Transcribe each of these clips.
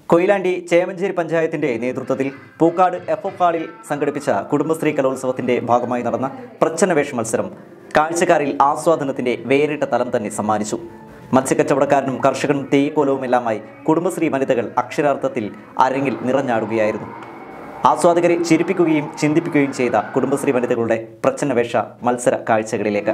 കൊയിലാണ്ടി ചേമഞ്ചേരി പഞ്ചായത്തിന്റെ നേതൃത്വത്തിൽ Pookkad F F ഹാളിൽ സംഘടിപ്പിച്ച കുടുംബശ്രീ കലോത്സവത്തിന്റെ ഭാഗമായി നടന്ന പ്രച്ഛന്നവേഷ മത്സരം കാഴ്ചക്കാരിൽ ആസ്വാദനത്തിന്റെ വേറിട്ട തലം തന്നെ സമ്മാനിച്ചു മത്സ്യക്കച്ചവടക്കാരനും കർഷകനും തേയിക്കോലവുമെല്ലാമായി കുടുംബശ്രീ വനിതകൾ അക്ഷരാർത്ഥത്തിൽ അരങ്ങിൽ നിറഞ്ഞാടുകയായിരുന്നു ആസ്വാദകരെ ചിരിപ്പിക്കുകയും ചിന്തിപ്പിക്കുകയും ചെയ്ത കുടുംബശ്രീ വനിതകളുടെ പ്രച്ഛന്നവേഷ മത്സര കാഴ്ചകളിലേക്ക്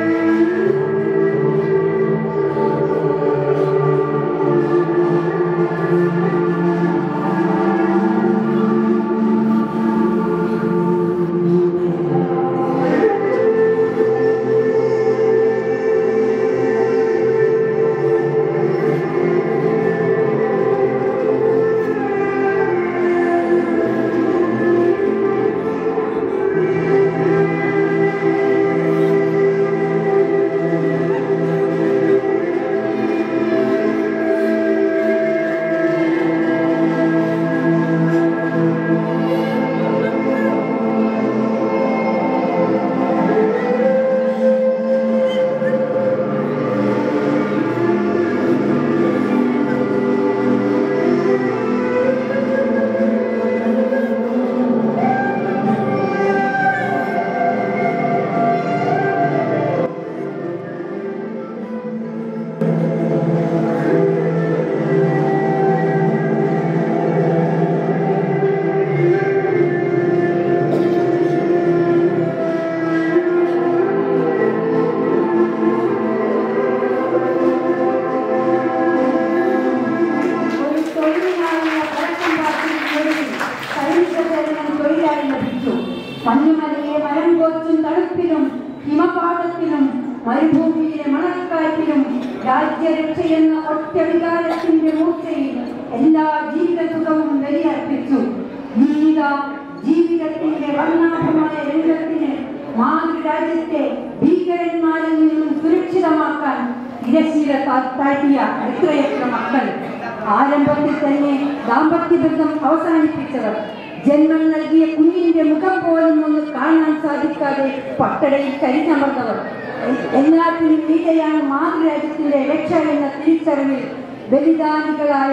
ഒരു തൊഴിലിനായുള്ള പഴക്കം കാത്തിരിക്കുന്നവരിൽ സൈനികസേവനം തൊഴിലായി ലഭിച്ചു മഞ്ഞുമലയെ മരം കോച്ചും തണുപ്പിലും ഹിമപാതത്തിലും മരുഭൂമിയിലെ മണൽക്കാറ്റിലും രാജ്യരക്ഷയെന്ന ഒറ്റ വികാരത്തിന്റെ മൂർച്ചയിൽ എല്ലാ ജീവിത സുഖവും ബലിയർപ്പിച്ചു ജീവിത ജീവിതത്തിന്റെ വർണ്ണാഭമായ രംഗത്തിന് മാതൃരാജ്യത്തെ ഭീകരന്മാരിൽ നിന്നും സുരക്ഷിതമാക്കാൻ തിരശീല താഴ്ത്തിയ എത്രയെത്ര മക്കൾ ആരംഭത്തിൽ തന്നെ ദാമ്പത്യബന്ധം അവസാനിപ്പിച്ചവർ ജന്മം നൽകിയ കുഞ്ഞിന്റെ മുഖം പോലും ഒന്ന് കാണാൻ സാധിക്കാതെ പട്ടടയിൽ കരിഞ്ഞമർന്നവർ എ- എല്ലാത്തിനും മീതെയാണ് മാതൃരാജ്യത്തിന്റെ രക്ഷ എന്ന തിരിച്ചറിവിൽ ബലിദാനികളായ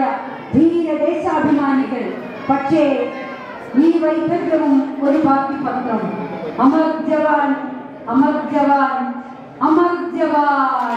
ധീരദേശാഭിമാനികൾ പക്ഷേ ഈ വൈദഗ്ധ്യവും ഒരു ബാക്കി പത്രം അമർ ജവാൻ അമർ ജവാൻ അമർ ജവാൻ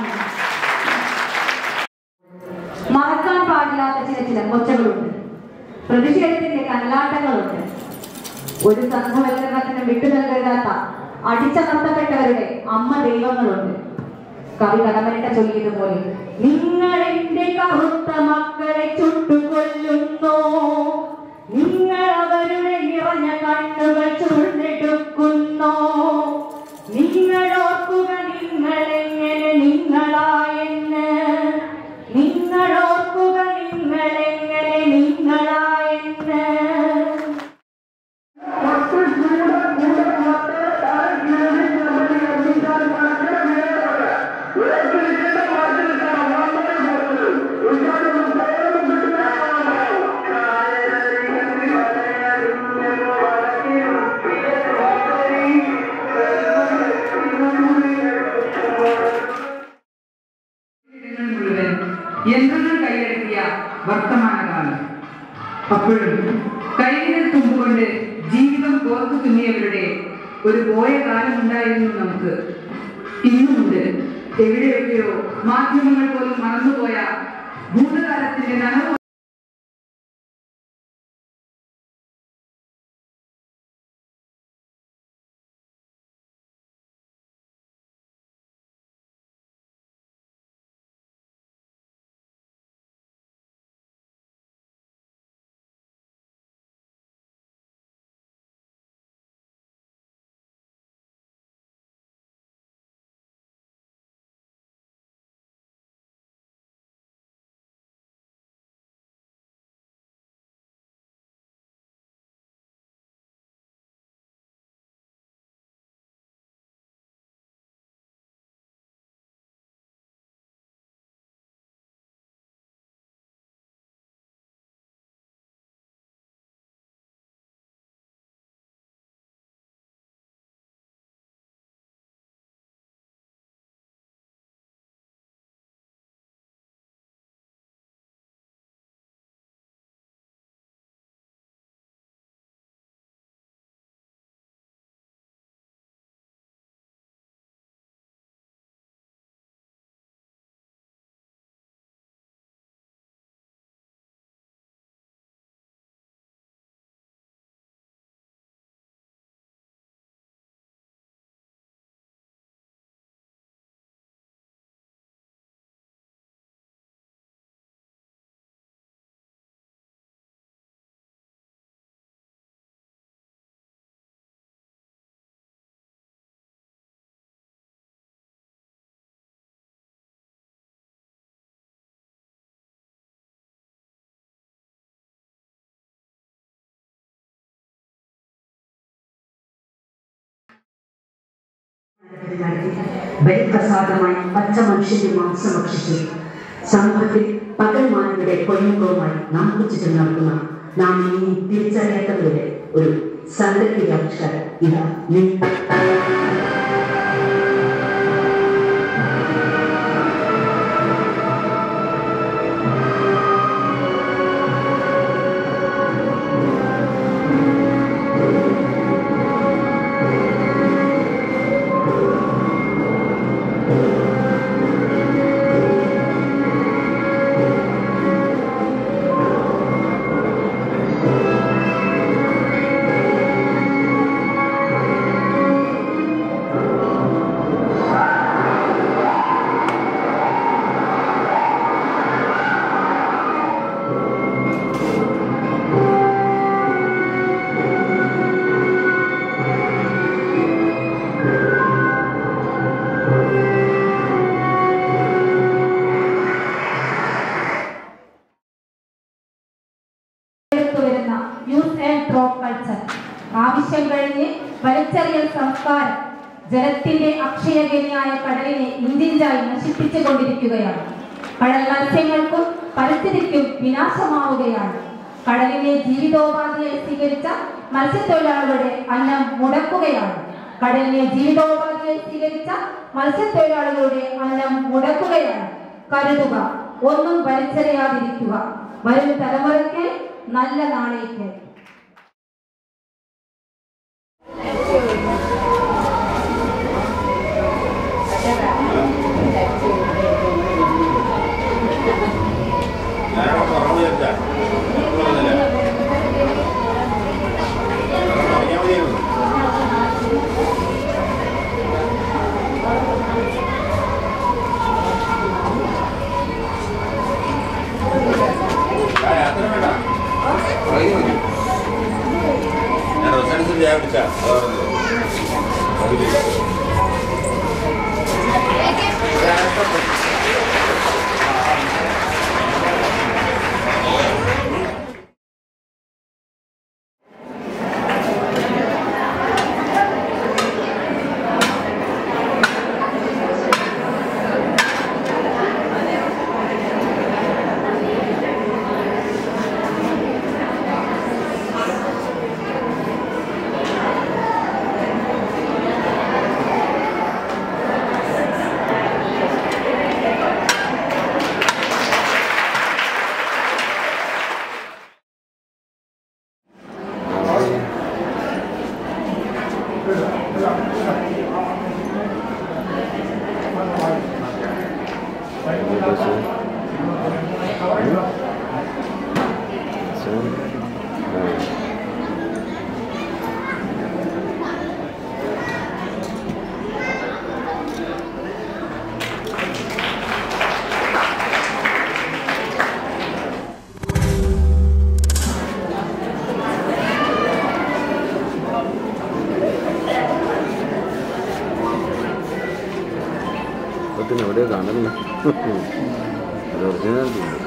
മറക്കാൻ പാടില്ലാത്ത ചില ചില കൊച്ചകളുണ്ട് പ്രതിഷേധത്തിന്റെ കല്ലാട്ടങ്ങളുണ്ട് ഒരു സംഘവൽക്കരണത്തിന് വിട്ടു നൽകരുതാത്ത അടിച്ചമർത്തപ്പെട്ടവരുടെ അമ്മ ദൈവങ്ങളുണ്ട് കവി കടമനിട്ട ചൊല്ലിയതുപോലെ നിങ്ങൾ എന്റെ കറുത്ത മക്കളെ ചുട്ടുകൊല്ലുന്നു നിങ്ങൾ അവരുടെ നിറഞ്ഞ കണ്ണുകൾ ചുഴന്നെടുക്കുന്നു നിങ്ങൾ ഓർക്കുക നിങ്ങൾ എങ്ങനെ നിങ്ങളായെന്ന് നിങ്ങൾ ഓർക്കുക നിങ്ങൾ എങ്ങനെ നിങ്ങളായെന്ന് ഇടങ്ങൾ മുഴുവൻ യന്ത്രങ്ങൾ കൈയടക്കിയ വർത്തമാനകാലം അപ്പോഴും കൈയിലെ തുമ്പുകൊണ്ട് ജീവിതം കോർത്തു തുന്നിയവരുടെ ഒരു പോയ കാലമുണ്ടായിരുന്നു നമുക്ക് ഇന്നുമുണ്ട് എവിടെയൊക്കെയോ മാധ്യമങ്ങൾ പോലും മറന്നുപോയ ഭൂതകാലത്തിന്റെ നനവ് നടത്തി ബലിപ്രസാദമായി പച്ച മനുഷ്യന്റെ മാംസം ഭക്ഷിച്ചു സമൂഹത്തിൽ പകൽമാനയുടെ പൊന്മുഖവുമായി നാം ചുറ്റും നടക്കുന്ന നാം ഇനി തിരിച്ചറിയാത്തവരുടെ ഒരു സാങ്കല്പിക ആവിഷ്കാരം ഇതാ നീ വരുന്ന യൂസ് ആൻഡ് ത്രോ കൾച്ചർ ആവശ്യം കഴിഞ്ഞ് വലിച്ചെറിയൽ സംസ്കാരം ജലത്തിന്റെ അക്ഷയഗനിയായ കടലിനെ ഇഞ്ചിഞ്ചായി നശിപ്പിച്ചു കൊണ്ടിരിക്കുകയാണ് കടൽ മത്സ്യങ്ങൾക്കും പരിസ്ഥിതിക്കും വിനാശമാവുകയാണ് കടലിനെ ജീവിതോപാധിയായി സ്വീകരിച്ച മത്സ്യത്തൊഴിലാളികളുടെ അന്നം മുടക്കുകയാണ് കടലിനെ ജീവിതോപാധിയായി സ്വീകരിച്ച മത്സ്യത്തൊഴിലാളികളുടെ അന്നം മുടക്കുകയാണ് കരുതുക ഒന്നും വലിച്ചെറിയാതിരിക്കുക വരും തലമുറയ്ക്ക് നല്ല നാളേക്ക് ഞാനവിടെ പറഞ്ഞു വിചാരിച്ചാ പറഞ്ഞില്ല പറഞ്ഞാൽ മതിയായിരുന്നു ആ, അത്ര വേണ്ട. പറയുന്നു മതി. ഞാൻ റിസൾട്ട് ചായ പിടിച്ചാ അതാ പറഞ്ഞത് അതില്. ഒരിജിനൽ കാണുന്നു അത് ഒറിജിനൽ